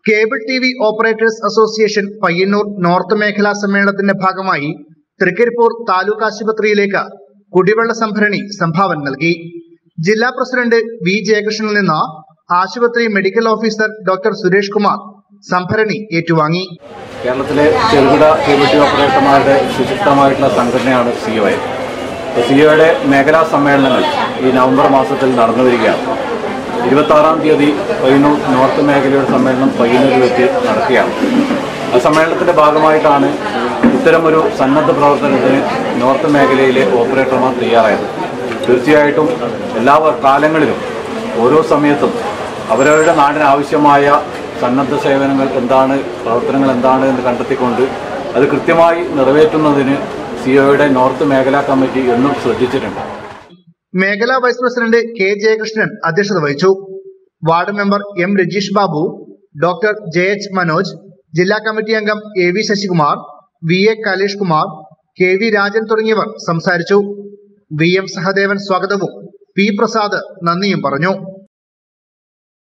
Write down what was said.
cable T V operators association Payyanur north മേഖലാ സമ്മേളനത്തിന്റെ ഭാഗമായി തൃക്കരിപ്പൂർ താലൂക്ക് ആശുപത്രിയിലേക്ക് കുടിവെള്ള സംഭരണി സംഭാവന നൽകി ജില്ലാ പ്രസിഡന്റ് വി ജയകൃഷ്ണനിൽ നിന്ന് ആശുപത്രി medical officer doctor Suresh Kumar സംഭരണി ഏറ്റുവാങ്ങി കേരളത്തിലെ ചെറുകിട കേബിൾ ടി ഓപ്പറേറ്റർമാരുടെ സുശക്തമായിട്ടുള്ള സംഘടനയാണ് സി ഒ സി ഒയുടെ മേഖലാ സമ്മേളനങ്ങൾ ഈ നവംബർ മാസത്തിൽ നടന്നു വരികയാണ് ഇരുപത്താറാം തീയതി പയ്യന്നൂർ നോർത്ത് മേഖലയുടെ സമ്മേളനം പയ്യന്നൂരിൽ വെച്ച് നടക്കുകയാണ് ആ സമ്മേളനത്തിൻ്റെ ഭാഗമായിട്ടാണ് ഇത്തരമൊരു സന്നദ്ധ പ്രവർത്തനത്തിന് നോർത്ത് മേഖലയിലെ ഓപ്പറേറ്റർമാർ തയ്യാറായത് തീർച്ചയായിട്ടും എല്ലാ കാലങ്ങളിലും ഓരോ സമയത്തും അവരവരുടെ നാടിന് ആവശ്യമായ സന്നദ്ധ സേവനങ്ങൾ എന്താണ് പ്രവർത്തനങ്ങൾ എന്താണ് എന്ന് കണ്ടെത്തിക്കൊണ്ട് അത് കൃത്യമായി നിറവേറ്റുന്നതിന് സിഒയുടെ നോർത്ത് മേഖലാ കമ്മിറ്റി എന്നും ശ്രദ്ധിച്ചിട്ടുണ്ട് മേഖലാ വൈസ് പ്രസിഡന്റ് കെ ജയകൃഷ്ണൻ അധ്യക്ഷത വഹിച്ചു ward member M Rajeesh Babu doctor J H Manoj ജില്ലാ കമ്മിറ്റി അംഗം A V Sasikumar V A Kalesh Kumar K V Rajan തുടങ്ങിയവർ സംസാരിച്ചു വി എം സഹദേവൻ സ്വാഗതവും പി പ്രസാദ് നന്ദിയും പറഞ്ഞു